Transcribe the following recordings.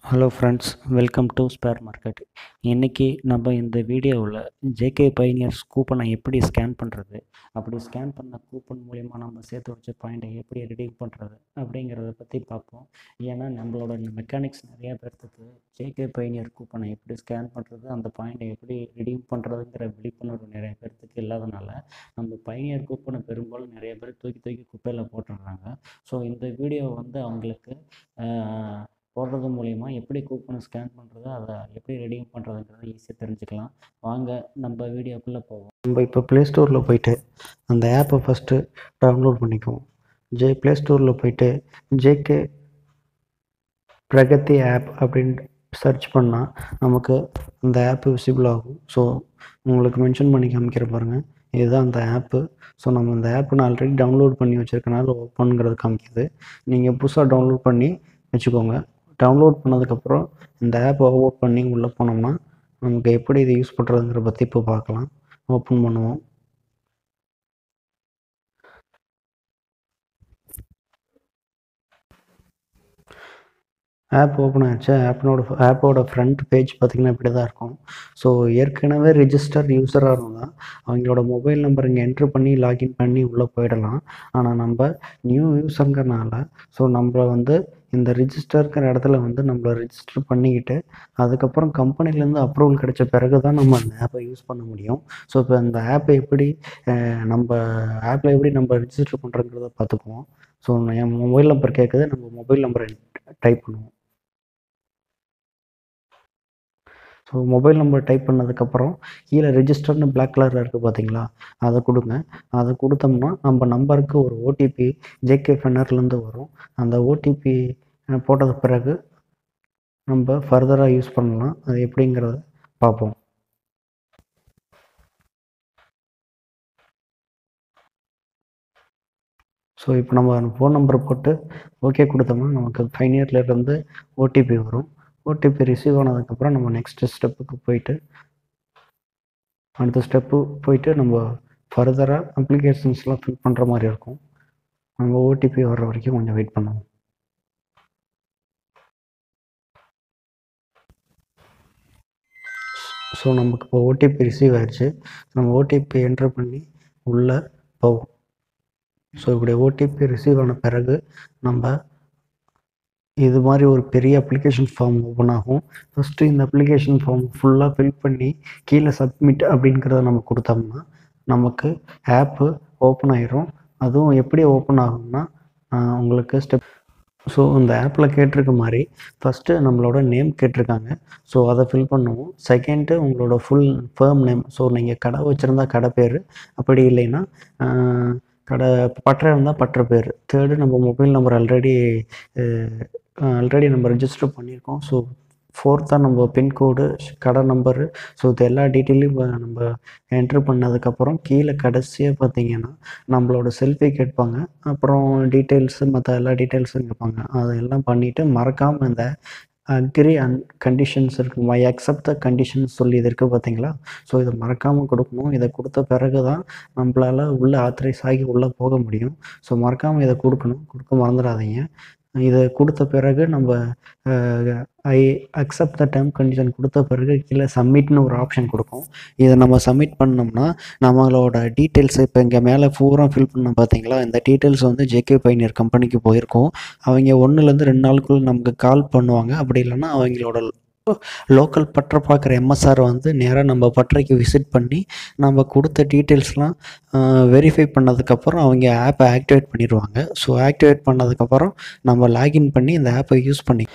hello friends welcome to spare market இன்றைக்கி நம்ம இந்த வீடியோவில் ஜேகே பைனியர்ஸ் கூப்பனை எப்படி ஸ்கேன் பண்ணுறது அப்படி ஸ்கேன் பண்ண கூப்பன் மூலிமா நம்ம சேர்த்து வச்ச பாயிண்ட்டை எப்படி ரெடீம் பண்ணுறது அப்படிங்கிறத பற்றி பார்ப்போம் ஏன்னா நம்மளோட மெக்கானிக்ஸ் நிறைய பேர்த்துக்கு ஜேகே பைனியர் கூப்பனை எப்படி ஸ்கேன் பண்ணுறது அந்த பாயிண்ட்டை எப்படி ரெடீம் பண்ணுறதுங்கிற விழிப்புணர்வு நிறைய பேர்த்துக்கு இல்லாதனால நம்ம பைனியர் கூப்பனை பெரும்பாலும் நிறைய பேர் தூக்கி தூக்கி குப்பையில் போட்டுடுறாங்க ஸோ இந்த வீடியோ வந்து அவங்களுக்கு ஆஹ், போடுறது மூலிமா எப்படி கூப்பனை ஸ்கேன் பண்ணுறது அதை எப்படி ரெடீம் பண்ணுறதுங்கிறத ஈஸியாக தெரிஞ்சுக்கலாம் வாங்க நம்ம வீடியோக்குள்ளே போவோம் நம்ம இப்போ ப்ளே ஸ்டோரில் போயிட்டு அந்த ஆப்பை ஃபஸ்ட்டு டவுன்லோட் பண்ணிக்குவோம் ஜே ப்ளே ஸ்டோரில் போயிட்டு ஜேகே பிரகதி ஆப் அப்படின்னு சர்ச் பண்ணால் நமக்கு அந்த ஆப்பு விசிபிள் ஆகும் ஸோ உங்களுக்கு மென்ஷன் பண்ணி காமிக்கிற பாருங்கள் இதுதான் அந்த ஆப்பு ஸோ நம்ம அந்த ஆப்பு நான் ஆல்ரெடி டவுன்லோட் பண்ணி வச்சுருக்கனால ஓப்பனுங்கிறது காமிக்குது நீங்கள் புதுசாக டவுன்லோட் பண்ணி வச்சுக்கோங்க டவுன்லோட் பண்ணதுக்கப்புறம் இந்த ஆப் ஓப்பன் பண்ணி உள்ளே போனோம்னா நமக்கு எப்படி இதை யூஸ் பண்ணுறதுங்கிற பற்றி இப்போ பார்க்கலாம் ஓப்பன் பண்ணுவோம் ஆப் ஓப்பன் ஆச்சு ஆப்பினோட ஆப்போட ஃப்ரண்ட் பேஜ் பார்த்திங்கன்னா இப்படி தான் இருக்கும் ஸோ ஏற்கனவே ரிஜிஸ்டர் யூஸராக இருந்தால் அவங்களோட மொபைல் நம்பர் இங்கே என்ட்ரு பண்ணி லாகின் பண்ணி உள்ளே போயிடலாம் ஆனால் நம்ம நியூ யூஸருங்கிறனால ஸோ நம்மளை வந்து இந்த ரிஜிஸ்டருங்கிற இடத்துல வந்து நம்மளை ரிஜிஸ்டர் பண்ணிக்கிட்டு அதுக்கப்புறம் கம்பெனிலேருந்து அப்ரூவல் கிடைச்ச பிறகு தான் நம்ம அந்த ஆப்பை யூஸ் பண்ண முடியும் ஸோ இப்போ அந்த ஆப்பை எப்படி அஹ், நம்ம ஆப்பில் எப்படி நம்ம ரிஜிஸ்டர் பண்ணுறங்கிறத பார்த்துக்குவோம் ஸோ என் மொபைல் நம்பர் கேட்குது நம்ம மொபைல் நம்பரை டைப் பண்ணுவோம் ஸோ மொபைல் நம்பர் டைப் பண்ணதுக்கப்புறம் கீழே ரெஜிஸ்டர்னு பிளாக் கலரில் இருக்குது பார்த்தீங்களா அதை கொடுங்க அதை கொடுத்தோம்னா நம்ம நம்பருக்கு ஒரு ஓடிபி ஜேகே ஃபென்னர்லேருந்து வரும் அந்த ஓடிபி போட்டது பிறகு நம்ம ஃபர்தராக யூஸ் பண்ணலாம் அது எப்படிங்கிறத பார்ப்போம் ஸோ இப்போ நம்ம ஃபோன் நம்பர் போட்டு ஓகே கொடுத்தோம்னா நமக்கு ஃபைன் இயர்லேருந்து ஓடிபி வரும் ஓடிபி ரிசீவ் ஆனதுக்கப்புறம் நம்ம நெக்ஸ்ட் ஸ்டெப்புக்கு போயிட்டு அடுத்த ஸ்டெப்பு போயிட்டு நம்ம ஃபர்தராக அப்ளிகேஷன்ஸ்லாம் ஃபில் பண்ணுற மாதிரி இருக்கும் நம்ம ஓடிபி வர்ற வரைக்கும் கொஞ்சம் வெயிட் பண்ணுவோம் ஸோ நமக்கு இப்போ ஓடிபி ரிசீவ் ஆயிடுச்சு நம்ம ஓடிபி என்ட்ரு பண்ணி உள்ளே போவோம் ஸோ இப்படி ஓடிபி ரிசீவ் ஆன பிறகு நம்ம இது மாதிரி ஒரு பெரிய அப்ளிகேஷன் ஃபார்ம் ஓப்பன் ஆகும் ஃபஸ்ட்டு இந்த அப்ளிகேஷன் ஃபார்ம் ஃபுல்லாக ஃபில் பண்ணி கீழே சப்மிட் அப்படிங்கிறத நம்ம கொடுத்தோம்னா நமக்கு ஆப்பு ஓப்பன் ஆயிரும் அதுவும் எப்படி ஓப்பன் ஆகும்னா ஆஹ் உங்களுக்கு ஸ்டெப் ஸோ இந்த ஆப்பில் கேட்டிருக்க மாதிரி ஃபஸ்ட்டு நம்மளோட நேம் கேட்டிருக்காங்க ஸோ அதை ஃபில் பண்ணுவோம் செகண்டு உங்களோட ஃபுல் ஃபேம் நேம் ஸோ நீங்கள் கடை வச்சுருந்தா கடை பேர் அப்படி இல்லைன்னா ஆஹ், கடை பட்டறை இருந்தால் பட்டறை பேர் தேர்டு நம்ம மொபைல் நம்பர் ஆல்ரெடி ஆல்ரெடி நம்ம ரெஜிஸ்டர் பண்ணியிருக்கோம் ஸோ ஃபோர்த்தாக நம்ம பின்கோடு கடை நம்பரு ஸோ இது எல்லா டீட்டெயிலையும் நம்ம என்ட்ரு பண்ணதுக்கப்புறம் கீழே கடைசியாக பார்த்தீங்கன்னா நம்மளோட செல்ஃபி கேட்பாங்க அப்புறம் டீட்டெயில்ஸு மற்ற எல்லா டீட்டெயில்ஸும் கேட்பாங்க அதெல்லாம் பண்ணிவிட்டு மறக்காமல் இந்த அக்ரி அண்ட் கண்டிஷன்ஸ் இருக்குது மை அக்செப்ட் த கண்டிஷன்ஸ் சொல்லி இது இருக்குது பார்த்தீங்களா ஸோ இதை மறக்காமல் கொடுக்கணும் இதை கொடுத்த பிறகு தான் நம்மளால் உள்ளே ஆத்தரைஸ் ஆகி உள்ளே போக முடியும் ஸோ மறக்காமல் இதை கொடுக்கணும் கொடுக்க மறந்துடாதீங்க இதை கொடுத்த பிறகு நம்ம I accept the term condition கொடுத்த பிறகு கீழே சப்மிட்னு ஒரு ஆப்ஷன் கொடுக்கும் இதை நம்ம சப்மிட் பண்ணோம்னா நம்மளோட டீட்டெயில்ஸ் இப்போ இங்கே மேலே பூரா ஃபில் பண்ண பார்த்தீங்களா இந்த டீட்டெயில்ஸ் வந்து ஜேகே பைனியர் கம்பெனிக்கு போயிருக்கோம் அவங்க ஒன்றுலேருந்து ரெண்டு நாளுக்குள்ள நமக்கு கால் பண்ணுவாங்க அப்படி இல்லைன்னா அவங்களோட லோக்கல் பற்ற பார்க்குற எம்எஸ்ஆர் வந்து நேராக நம்ம பட்டறைக்கு விசிட் பண்ணி நம்ம கொடுத்த டீட்டெயில்ஸ்லாம் வெரிஃபை பண்ணதுக்கப்புறம் அவங்க ஆப்பை ஆக்டிவேட் பண்ணிடுவாங்க ஸோ ஆக்டிவேட் பண்ணதுக்கப்புறம் நம்ம லாகின் பண்ணி இந்த ஆப்பை யூஸ் பண்ணி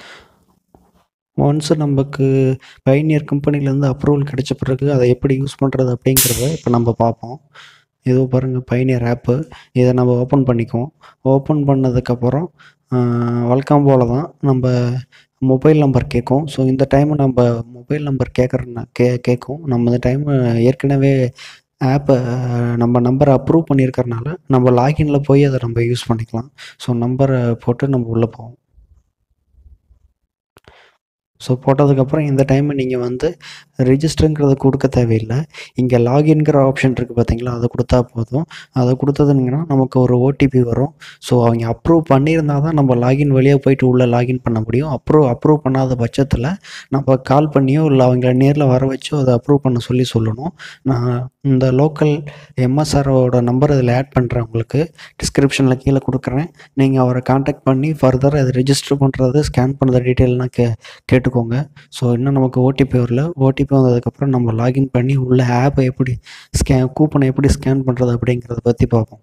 ஒன்ஸ் நமக்கு பைனியர் கம்பெனிலேருந்து அப்ரூவல் கிடைச்ச பிறகு அதை எப்படி யூஸ் பண்ணுறது அப்படிங்கிறத இப்போ நம்ம பார்ப்போம் இதோ பாருங்கள் பைனியர் ஆப்பு இதை நம்ம ஓப்பன் பண்ணிக்குவோம் ஓப்பன் பண்ணதுக்கப்புறம் வழக்கம் போல தான் நம்ம மொபைல் நம்பர் கேட்கும் ஸோ இந்த டைம் நம்ம மொபைல் நம்பர் கேட்குறனா கே கேட்கும் நம்ம இந்த டைம் ஏற்கனவே ஆப்பை நம்ம நம்பரை அப்ரூவ் பண்ணியிருக்கறனால நம்ம லாகின்ல போய் அதை நம்ம யூஸ் பண்ணிக்கலாம் ஸோ நம்பரை போட்டு நம்ம உள்ளே போவோம் ஸோ போட்டதுக்கப்புறம் இந்த டைம் நீங்கள் வந்து ரிஜிஸ்டருங்கிறத கொடுக்க தேவையில்லை இங்கே லாகின்கிற ஆப்ஷன் இருக்குது பார்த்தீங்களா அதை கொடுத்தா போதும் அதை கொடுத்ததுங்கன்னா நமக்கு ஒரு ஓடிபி வரும் ஸோ அவங்க அப்ரூவ் பண்ணியிருந்தால் தான் நம்ம லாகின் வழியாக போயிட்டு உள்ளே லாகின் பண்ண முடியும் அப்ரூவ் அப்ரூவ் பண்ணாத பட்சத்தில் நம்ம கால் பண்ணியோ இல்லை அவங்கள நேரில் வர வச்சோ அதை அப்ரூவ் பண்ண சொல்லி சொல்லணும் நான் இந்த லோக்கல் எம்எஸ்ஆரோட நம்பர் இதில் ஆட் பண்ணுறேன் உங்களுக்கு டிஸ்கிரிப்ஷனில் கீழே கொடுக்குறேன் நீங்கள் அவரை காண்டாக்ட் பண்ணி ஃபர்தர் அதை ரெஜிஸ்டர் பண்ணுறது ஸ்கேன் பண்ணுற டீட்டெயிலாம் கே கேட்டுக்கோங்க ஸோ இன்னும் நமக்கு ஓடிபி வரல ஓடிபி வந்ததுக்கப்புறம் நம்ம லாகின் பண்ணி உள்ள ஆப்பை எப்படி ஸ்கேன் கூப்பனை எப்படி ஸ்கேன் பண்ணுறது அப்படிங்கிறத பற்றி பார்ப்போம்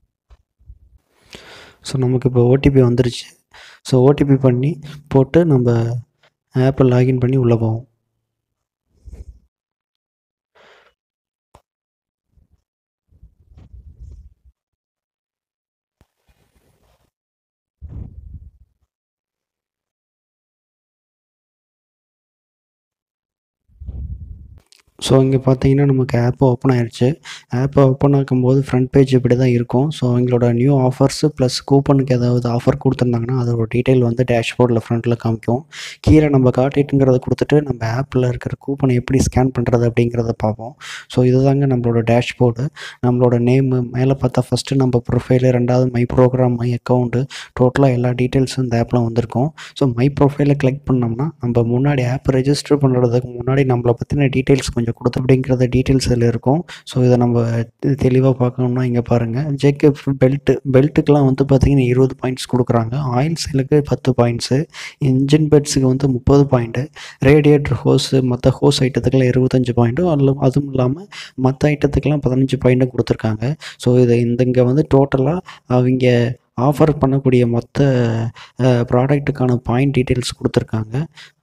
ஸோ நமக்கு இப்போ ஓடிபி வந்துருச்சு ஸோ ஓடிபி பண்ணி போட்டு நம்ம ஆப்பை லாகின் பண்ணி உள்ளே போவோம் ஸோ இங்கே பார்த்தீங்கன்னா நமக்கு ஆப் ஓப்பன் ஆயிடுச்சு ஆப்பை ஓப்பன் ஆக்கும்போது ஃப்ரண்ட் பேஜ் இப்படி தான் இருக்கும் ஸோ எங்களோட நியூ ஆஃபர்ஸு ப்ளஸ் கூப்பனுக்கு ஏதாவது ஆஃபர் கொடுத்துருந்தாங்கன்னா அதோட டீட்டெயில் வந்து டேஷ்போர்டில் ஃப்ரண்ட்டில் காமிக்கும் கீழே நம்ம காட்டிட்டுங்கிறத கொடுத்துட்டு நம்ம ஆப்பில் இருக்கிற கூப்பனை எப்படி ஸ்கேன் பண்ணுறது அப்படிங்கிறத பார்ப்போம் ஸோ இதுதாங்க நம்மளோட டேஷ்போர்டு நம்மளோட நேமு மேலே பார்த்தா ஃபஸ்ட்டு நம்ம ப்ரொஃபைலு ரெண்டாவது மை ப்ரோக்ராம் மை அக்கௌண்ட்டு டோட்டலாக எல்லா டீட்டெயில்ஸும் இந்த ஆப்பில் வந்திருக்கும் ஸோ மை ப்ரொஃபைலை கிளிக் பண்ணோம்னா நம்ம முன்னாடி ஆப் ரெஜிஸ்டர் பண்ணுறதுக்கு முன்னாடி நம்மளை பற்றின டீட்டெயில்ஸ் கொஞ்சம் கொடுத்து அப்படிங்கிறத டீட்டெயில்ஸ் இதில் இருக்கும் ஸோ இதை நம்ம தெளிவாக பார்க்கணும்னா இங்கே பாருங்கள் ஜேகே பெல்ட்டு பெல்ட்டுக்கெலாம் வந்து பார்த்திங்கன்னா இருபது பாயிண்ட்ஸ் கொடுக்குறாங்க ஆயில் சேலுக்கு பத்து பாயிண்ட்ஸு இன்ஜின் பெட்ஸுக்கு வந்து முப்பது பாயிண்ட்டு ரேடியேட்டர் ஹோஸு மற்ற ஹோஸ் ஐட்டத்துக்கெல்லாம் இருபத்தஞ்சு பாயிண்ட்டும் அதில் அதுவும் இல்லாமல் மற்ற ஐட்டத்துக்கெல்லாம் பதினஞ்சு பாயிண்ட்டும் கொடுத்துருக்காங்க ஸோ இதை இந்த இங்கே வந்து டோட்டலாக அவங்க ஆஃபர் பண்ணக்கூடிய மொத்த ப்ராடக்ட்டுக்கான பாயிண்ட் டீட்டெயில்ஸ் கொடுத்துருக்காங்க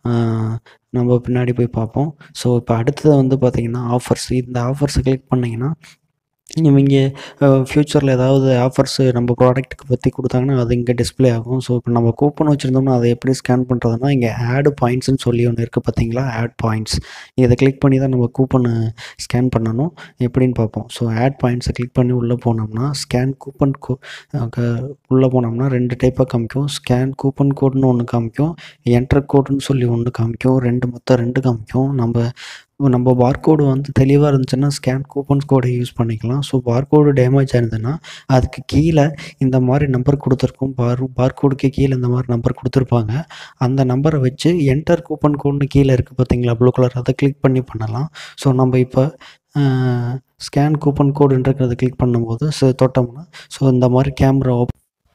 நம்ம பின்னாடி போய் பார்ப்போம் ஸோ இப்போ அடுத்தது வந்து பார்த்திங்கன்னா ஆஃபர்ஸ் இந்த ஆஃபர்ஸை கிளிக் பண்ணிங்கன்னா இவங்க ஃப்யூச்சரில் ஏதாவது ஆஃபர்ஸு நம்ம ப்ராடக்ட்டுக்கு பற்றி கொடுத்தாங்கன்னா அது இங்கே டிஸ்பிளே ஆகும் ஸோ இப்போ நம்ம கூப்பன் வச்சுருந்தோம்னா அதை எப்படி ஸ்கேன் பண்ணுறதுனா இங்கே ஆட் பாயிண்ட்ஸ்னு சொல்லி ஒன்று இருக்குது பார்த்தீங்களா ஆட் பாயிண்ட்ஸ் இதை கிளிக் பண்ணி தான் நம்ம கூப்பனை ஸ்கேன் பண்ணணும் எப்படின்னு பார்ப்போம் ஸோ ஆட் பாயிண்ட்ஸை கிளிக் பண்ணி உள்ளே போனோம்னா ஸ்கேன் கூப்பன் கோ உள்ளே போனோம்னா ரெண்டு டைப்பாக காமிக்கும் ஸ்கேன் கூப்பன் கோடுன்னு ஒன்று காமிக்கும் என்டர் கோடுன்னு சொல்லி ஒன்று காமிக்கும் ரெண்டு மொத்தம் ரெண்டு காமிக்கும் நம்ம நம்ம பார்கோடு வந்து தெளிவாக இருந்துச்சுன்னா ஸ்கேன் கூப்பன்ஸ் கோடை யூஸ் பண்ணிக்கலாம் ஸோ பார்கோடு டேமேஜ் ஆயிருந்ததுன்னா அதுக்கு கீழே இந்த மாதிரி நம்பர் கொடுத்துருக்கோம் பார் பார்கோடுக்கு கீழே இந்த மாதிரி நம்பர் கொடுத்துருப்பாங்க அந்த நம்பரை வச்சு என்டர் கூப்பன் கோட்னு கீழே இருக்குது பார்த்தீங்களா ப்ளூ கலர் அதை கிளிக் பண்ணி பண்ணலாம் ஸோ நம்ம இப்போ ஸ்கேன் கூப்பன் கோடுன்றதை கிளிக் பண்ணும்போது ஸோ தொட்டோம்னா ஸோ இந்த மாதிரி கேமரா ஓப்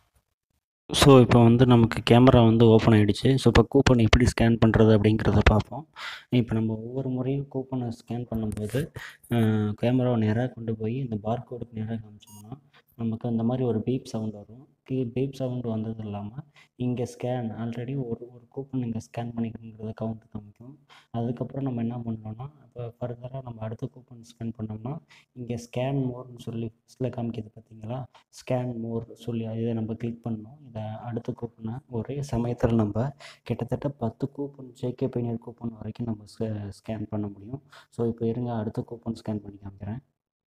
ஸோ இப்போ வந்து நமக்கு கேமரா வந்து ஓப்பன் ஆகிடுச்சு ஸோ இப்போ கூப்பன் எப்படி ஸ்கேன் பண்ணுறது அப்படிங்கிறத பார்ப்போம் இப்போ நம்ம ஒவ்வொரு முறையும் கூப்பனை ஸ்கேன் பண்ணும்போது கேமராவை நேராக கொண்டு போய் இந்த பார்கோடுக்கு நேராக காமிச்சோம்னா நமக்கு அந்த மாதிரி ஒரு பீப் சவுண்ட் வரும் கீ பீப் சவுண்ட் வந்தது இல்லாமல் இங்கே ஸ்கேன் ஆல்ரெடி ஒரு ஒரு கூப்பன் இங்கே ஸ்கேன் பண்ணிக்கிறோங்கிறத கவுண்ட் காமிக்கும் அதுக்கப்புறம் நம்ம என்ன பண்ணோம்னா இப்போ ஃபர்தராக நம்ம அடுத்த கூப்பன் ஸ்கேன் பண்ணோம்னா இங்கே ஸ்கேன் மோர்னு சொல்லி ஃபஸ்ட்டில் காமிக்கிது பார்த்தீங்களா ஸ்கேன் மோர் சொல்லி இதை நம்ம கிளிக் பண்ணோம் இதை அடுத்த கூப்பனை ஒரே சமயத்தில் நம்ம கிட்டத்தட்ட பத்து கூப்பன் ஜேகே பைனியர் கூப்பன் வரைக்கும் நம்ம ஸ்கேன் பண்ண முடியும் ஸோ இப்போ இருங்க அடுத்த கூப்பன் ஸ்கேன் பண்ணி காமிக்கிறேன்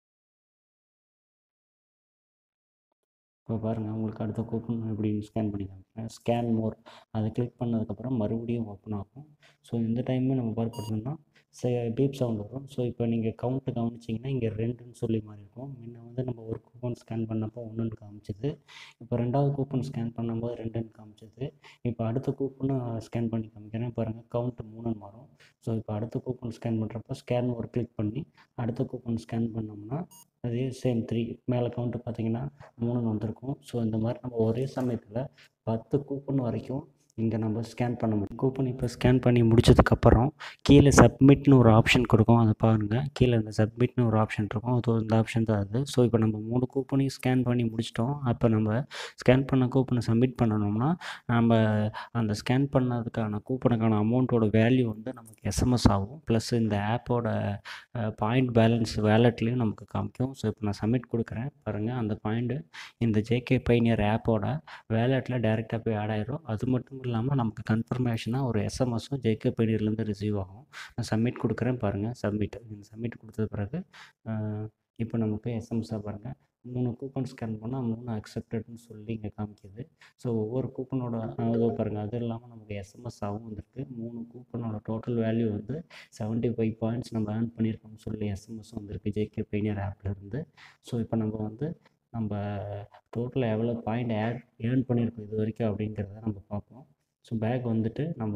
இப்போ பாருங்கள் உங்களுக்கு அடுத்த கூப்பன் எப்படி ஸ்கேன் பண்ணி காமிக்கிறேன் ஸ்கேன் மோர் அதை கிளிக் பண்ணதுக்கப்புறம் மறுபடியும் ஓப்பன் ஆகும் ஸோ இந்த டைமும் நம்ம பார்க்கணும்னா சே பீப் சவுண்ட் வரும் ஸோ இப்போ நீங்கள் கவுண்ட்டு கவனிச்சிங்கன்னா இங்கே ரெண்டுன்னு சொல்லி மாறி இருக்கும் முன்ன வந்து நம்ம ஒரு கூப்பன் ஸ்கேன் பண்ணப்போ ஒன்றுன்னு காமிச்சது இப்போ ரெண்டாவது கூப்பன் ஸ்கேன் பண்ணும்போது ரெண்டுன்னு காமிச்சது இப்போ அடுத்த கூப்பனை ஸ்கேன் பண்ணி காமிக்கிறேன் பாருங்கள் கவுண்ட் மூணுன்னு மாறும் ஸோ இப்போ அடுத்த கூப்பன் ஸ்கேன் பண்ணுறப்போ ஸ்கேன் ஒரு கிளிக் பண்ணி அடுத்த கூப்பன் ஸ்கேன் பண்ணோம்னா அதே சேம் த்ரீ மேலே கவுண்ட்டு பார்த்தீங்கன்னா மூணுன்னு வந்திருக்கும் ஸோ இந்த மாதிரி நம்ம ஒரே சமயத்தில் பத்து கூப்பன் வரைக்கும் இங்கே நம்ம ஸ்கேன் பண்ண முடியும் கூப்பன் இப்போ ஸ்கேன் பண்ணி முடிச்சதுக்கப்புறம் கீழே சப்மிட்னு ஒரு ஆப்ஷன் கொடுக்கும் அதை பாருங்கள் கீழே இந்த சப்மிட்னு ஒரு ஆப்ஷன் இருக்கும் அது இந்த ஆப்ஷன் தான் அது ஸோ இப்போ நம்ம மூணு கூப்பனையும் ஸ்கேன் பண்ணி முடிச்சிட்டோம் அப்போ நம்ம ஸ்கேன் பண்ண கூப்பனை சப்மிட் பண்ணணும்னா நம்ம அந்த ஸ்கேன் பண்ணதுக்கான கூப்பனுக்கான அமௌண்ட்டோட வேல்யூ வந்து நமக்கு எஸ்எம்எஸ் ஆகும் ப்ளஸ் இந்த ஆப்போட பாயிண்ட் பேலன்ஸ் வேலெட்லேயும் நமக்கு காமிக்கும் ஸோ இப்போ நான் சப்மிட் கொடுக்குறேன் பாருங்கள் அந்த பாயிண்ட்டு இந்த ஜேகே பைனியர் ஆப்போட வேலெட்டில் டேரெக்டாக போய் ஆட் ஆயிரும் அது மட்டும் இல்லாமல் நமக்கு கன்ஃபர்மேஷனாக ஒரு எஸ்எம்எஸும் ஜேகே பைனியர்லேருந்து ரிசீவ் ஆகும் நான் சப்மிட் கொடுக்குறேன் பாருங்கள் சப்மிட் இந்த சப்மிட் கொடுத்தது பிறகு இப்போ நமக்கு எஸ்எம்எஸ்ஸாக பாருங்கள் மூணு கூப்பன் ஸ்கேன் பண்ணால் மூணு அக்செப்டட்னு சொல்லி இங்கே காமிக்குது ஸோ ஒவ்வொரு கூப்பனோட இது பாருங்கள் அது இல்லாமல் நமக்கு எஸ்எம்எஸ் ஆகும் வந்திருக்கு மூணு கூப்பனோட டோட்டல் வேல்யூ வந்து செவன்ட்டி ஃபைவ் பாயிண்ட்ஸ் நம்ம ஏர்ன் பண்ணியிருக்கோம்னு சொல்லி எஸ்எம்எஸ் வந்திருக்கு ஜேகே பெயினியர் ஆப்லேருந்து ஸோ இப்போ நம்ம வந்து நம்ம டோட்டலாக எவ்வளோ பாயிண்ட் ஆட் ஏர்ன் பண்ணியிருக்கோம் இது வரைக்கும் அப்படிங்கிறத நம்ம பார்ப்போம் ஸோ பேக் வந்துட்டு நம்ம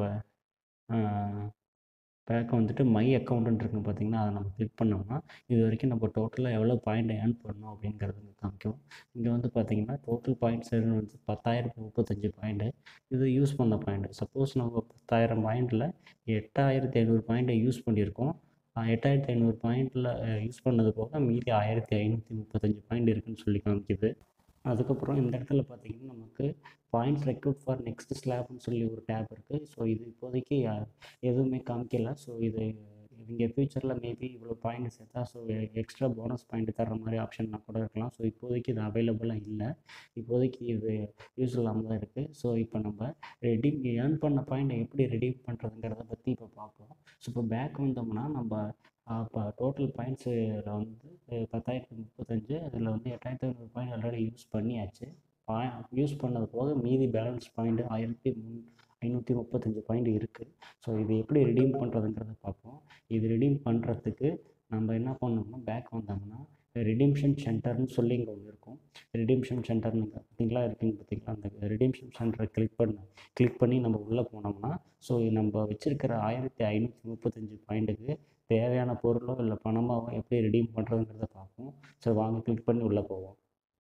பேக் வந்துட்டு மை அக்கௌண்ட்டுன்னு இருக்குன்னு பார்த்தீங்கன்னா அதை நம்ம கிளிக் பண்ணோம்னா இது வரைக்கும் நம்ம டோட்டலாக எவ்வளோ பாயிண்ட் ஏர்ன் பண்ணோம் அப்படிங்கிறது இங்கே காமிக்கும் இங்கே வந்து பார்த்தீங்கன்னா டோட்டல் பாயிண்ட்ஸ் வந்து பத்தாயிரத்தி முப்பத்தஞ்சு பாயிண்ட்டு இது யூஸ் பண்ண பாயிண்ட் சப்போஸ் நம்ம பத்தாயிரம் பாயிண்டில் எட்டாயிரத்தி ஐநூறு பாயிண்ட்டை யூஸ் பண்ணியிருக்கோம் எட்டாயிரத்தி ஐநூறு பாயிண்டில் யூஸ் பண்ணது போக மீதி ஆயிரத்தி ஐநூற்றி முப்பத்தஞ்சு பாயிண்ட் இருக்குன்னு சொல்லி காமிக்குது அதுக்கப்புறம் இந்த இடத்துல பார்த்தீங்கன்னா நமக்கு பாயிண்ட்ஸ் ரெக்ரூட் ஃபார் நெக்ஸ்ட் ஸ்லாப்னு சொல்லி ஒரு டேப் இருக்குது ஸோ இது இப்போதைக்கு எதுவுமே காமிக்கல ஸோ இது இவங்க ஃப்யூச்சரில் மேபி இவ்வளோ பாயிண்ட் சேர்த்தா ஸோ எக்ஸ்ட்ரா போனஸ் பாயிண்ட் தர்ற மாதிரி ஆப்ஷன்லாம் கூட இருக்கலாம் ஸோ இப்போதைக்கு இது அவைலபிளாக இல்லை இப்போதைக்கு இது யூஸ் இல்லாமல் தான் இருக்குது ஸோ இப்போ நம்ம ரெடீம் ஏர்ன் பண்ண பாயிண்ட் எப்படி ரெடீம் பண்ணுறதுங்கிறத பற்றி இப்போ பார்ப்போம் ஸோ இப்போ பேக் வந்தோம்னா நம்ம இப்போ டோட்டல் பாயிண்ட்ஸில் வந்து பத்தாயிரத்தி முப்பத்தஞ்சு அதில் வந்து எட்டாயிரத்தி ஐநூறு பாயிண்ட் ஆல்ரெடி யூஸ் பண்ணியாச்சு பா யூஸ் பண்ணது போக மீதி பேலன்ஸ் பாயிண்ட் ஆயிரத்தி முன் ஐநூற்றி முப்பத்தஞ்சு பாயிண்ட் இருக்குது ஸோ இது எப்படி ரிடீம் பண்ணுறதுங்கிறத பார்ப்போம் இது ரிடீம் பண்ணுறதுக்கு நம்ம என்ன பண்ணோம்னா பேக் வந்தோம்னா ரிடீம்ஷன் சென்டர்னு சொல்லி இங்கே ஒன்று இருக்கும் ரிடீம்ஷன் சென்டர்னு பார்த்தீங்களா இருக்குன்னு பார்த்தீங்களா அந்த ரிடீம்ஷன் சென்டரை கிளிக் பண்ண கிளிக் பண்ணி நம்ம உள்ளே போனோம்னா ஸோ நம்ம வச்சுருக்கிற ஆயிரத்தி ஐநூற்றி முப்பத்தஞ்சு பாயிண்ட்டுக்கு தேவையான பொருளோ இல்லை பணமாவோ எப்படி ரிடீம் பண்ணுறதுங்கிறத பார்ப்போம் ஸோ வாங்க கிளிக் பண்ணி உள்ளே போவோம்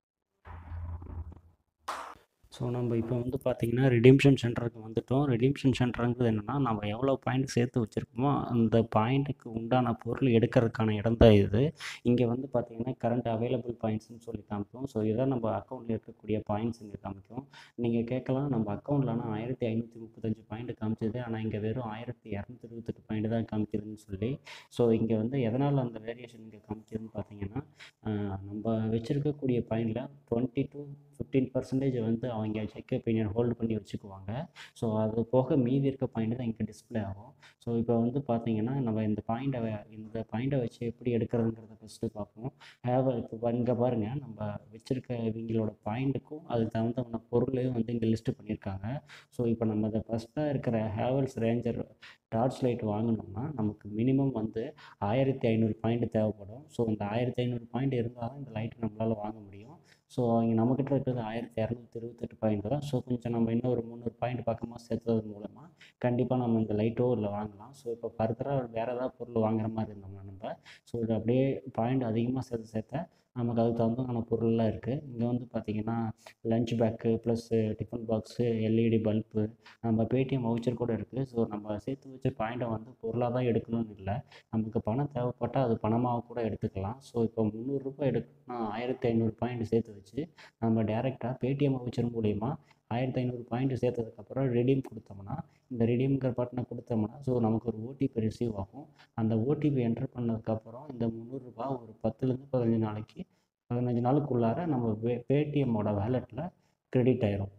ஸோ நம்ம இப்போ வந்து பார்த்திங்கன்னா ரிடீம்ஷன் சென்டருக்கு வந்துட்டோம் ரிடீம்ஷன் சென்டருங்கிறது என்னென்னா நம்ம எவ்வளோ பாயிண்ட் சேர்த்து வச்சுருக்கோமோ அந்த பாயிண்ட்டுக்கு உண்டான பொருள் எடுக்கிறதுக்கான இடம் தான் இது இங்கே வந்து பார்த்திங்கன்னா கரண்ட் அவைலபிள் பாயிண்ட்ஸ்னு சொல்லி காமிக்கும் ஸோ இதான் நம்ம அக்கௌண்ட்டில் இருக்கக்கூடிய பாயிண்ட்ஸ் இங்கே காமிக்கும் நீங்கள் கேட்கலாம் நம்ம அக்கௌண்ட்லனா ஆயிரத்தி ஐநூற்றி முப்பத்தஞ்சு பாயிண்ட் காமிச்சது ஆனால் இங்கே வெறும் ஆயிரத்தி இரநூத்தி இருபத்தெட்டு பாயிண்ட் தான் காமிக்குதுன்னு சொல்லி ஸோ இங்கே வந்து எதனால் அந்த வேரியேஷன் இங்கே காமிக்குதுன்னு பார்த்தீங்கன்னா நம்ம வச்சுருக்கக்கூடிய பாயிண்டில் டுவெண்ட்டி டு ஃபிஃப்டீன் பர்சன்டேஜ் வந்து அவங்க செக் ஒப்பீனியன் ஹோல்டு பண்ணி வச்சுக்குவாங்க ஸோ அது போக மீதி இருக்க பாயிண்ட் தான் இங்கே டிஸ்பிளே ஆகும் ஸோ இப்போ வந்து பார்த்தீங்கன்னா நம்ம இந்த பாயிண்ட்டை இந்த பாயிண்ட்டை வச்சு எப்படி எடுக்கிறதுங்கிறத ஃபஸ்ட்டு பார்ப்போம் ஹேவ் இப்போ இங்கே பாருங்கள் நம்ம வச்சுருக்க இவங்களோட பாயிண்ட்டுக்கும் அதுக்கு தகுந்த பொருளையும் வந்து இங்கே லிஸ்ட்டு பண்ணியிருக்காங்க ஸோ இப்போ நம்ம இந்த ஃபஸ்ட்டாக இருக்கிற ஹேவல்ஸ் ரேஞ்சர் டார்ச் லைட் வாங்கினோம்னா நமக்கு மினிமம் வந்து ஆயிரத்தி ஐநூறு பாயிண்ட் தேவைப்படும் ஸோ அந்த ஆயிரத்தி ஐநூறு பாயிண்ட் இருந்தால் தான் இந்த லைட் நம்மளால் வாங்க முடியும் ஸோ இங்கே நம்மக்கிட்ட இருக்கிறது ஆயிரத்தி இரநூத்தி இருபத்தெட்டு பாயிண்ட் தான் ஸோ கொஞ்சம் நம்ம இன்னும் ஒரு முந்நூறு பாயிண்ட் பக்கமாக சேர்த்தது மூலமாக கண்டிப்பாக நம்ம இந்த லைட்டோ இல்லை வாங்கலாம் ஸோ இப்போ ஃபர்தராக வேறு ஏதாவது பொருள் வாங்குற மாதிரி இருந்தோம்னா நம்ம ஸோ இது அப்படியே பாயிண்ட் அதிகமாக சேர்த்து சேர்த்த நமக்கு அதுக்கு தகுந்தமான பொருள்லாம் இருக்குது இங்கே வந்து பார்த்திங்கன்னா lunch bag plus tiffin box LED bulb நம்ம பேடிஎம் வவுச்சர் கூட இருக்குது ஸோ நம்ம சேர்த்து வச்ச பாயிண்ட்டை வந்து பொருளாக தான் எடுக்கணும்னு இல்லை நமக்கு பணம் தேவைப்பட்டால் அது பணமாக கூட எடுத்துக்கலாம் ஸோ இப்போ முந்நூறுரூபா எடுக்கணும்னா ஆயிரத்தி ஐநூறு பாயிண்ட் சேர்த்து வச்சு நம்ம டேரெக்டாக பேடிஎம் வவுச்சர் மூலிமா ஆயிரத்தி ஐநூறு பாயிண்ட் சேர்த்ததுக்கப்புறம் ரெடீம் கொடுத்தோம்னா இந்த ரெடீம்ங்கிற பட்டனை கொடுத்தோம்னா ஸோ நமக்கு ஒரு ஓடிபி ரிசீவ் ஆகும் அந்த ஓடிபி என்டர் பண்ணதுக்கப்புறம் இந்த முந்நூறுரூபா ஒரு பத்துலேருந்து பதினஞ்சு நாளைக்கு பதினஞ்சு நாளுக்குள்ளார நம்ம பே பேடிஎம்மோட வேலெட்டில் க்ரெடிட் ஆயிரும்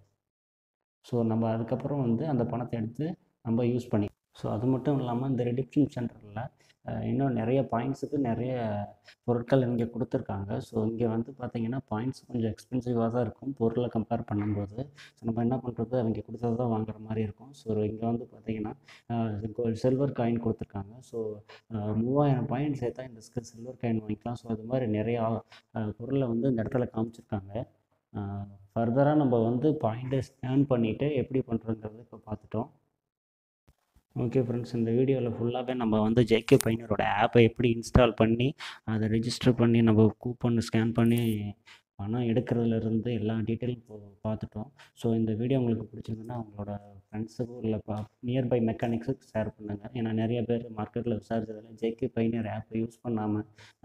ஸோ நம்ம அதுக்கப்புறம் வந்து அந்த பணத்தை எடுத்து நம்ம யூஸ் பண்ணி ஸோ அது மட்டும் இல்லாமல் இந்த ரெடிப்ஷன் சென்டரில் இன்னும் நிறைய பாயிண்ட்ஸுக்கு நிறைய பொருட்கள் இங்கே கொடுத்துருக்காங்க ஸோ இங்கே வந்து பார்த்திங்கன்னா பாயிண்ட்ஸ் கொஞ்சம் எக்ஸ்பென்சிவாக தான் இருக்கும் பொருளை கம்பேர் பண்ணும்போது ஸோ நம்ம என்ன பண்ணுறது அவங்க கொடுத்தது தான் வாங்குற மாதிரி இருக்கும் ஸோ இங்கே வந்து பார்த்திங்கன்னா சில்வர் காயின் கொடுத்துருக்காங்க ஸோ மூவாயிரம் பாயிண்ட் சேர்த்தா இந்த சில்வர் காயின் வாங்கிக்கலாம் ஸோ அது மாதிரி நிறையா பொருளை வந்து இந்த இடத்துல காமிச்சிருக்காங்க ஃபர்தராக நம்ம வந்து பாயிண்ட்டை ஸ்கேன் பண்ணிவிட்டு எப்படி பண்ணுறதுங்கிறது இப்போ பார்த்துட்டோம் ஓகே ஃப்ரெண்ட்ஸ் இந்த வீடியோவில் ஃபுல்லாகவே நம்ம வந்து ஜேகே பைனரோட ஆப்பை எப்படி இன்ஸ்டால் பண்ணி அதை ரெஜிஸ்டர் பண்ணி நம்ம கூப்பன் ஸ்கேன் பண்ணி பணம் எடுக்கிறதுலேருந்து எல்லா டீட்டெயிலும் இப்போ பார்த்துட்டோம் ஸோ இந்த வீடியோ உங்களுக்கு பிடிச்சிருந்துன்னா உங்களோட ஃப்ரெண்ட்ஸுக்கும் இல்லை பா நியர்பை மெக்கானிக்ஸுக்கு ஷேர் பண்ணுங்கள் ஏன்னா நிறைய பேர் மார்க்கெட்டில் விசாரிச்சதில் ஜேகே பைனர் ஆப்பை யூஸ் பண்ணாமல்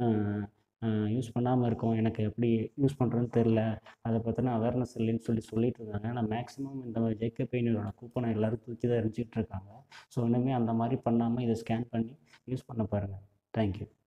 யூஸ் பண்ணாமல் இருக்கோம் எனக்கு எப்படி யூஸ் பண்ணுறதுன்னு தெரில அதை பற்றின அவேர்னஸ் இல்லைன்னு சொல்லி சொல்லிட்டு இருந்தாங்க ஆனால் மேக்ஸிமம் இந்த ஜேகே பெயினரோட கூப்பனை எல்லோரும் தூக்கி தான் எரிஞ்சிட்டு இருக்காங்க ஸோ இனிமேல் அந்த மாதிரி பண்ணாமல் இதை ஸ்கேன் பண்ணி யூஸ் பண்ண பாருங்கள் தேங்க்யூ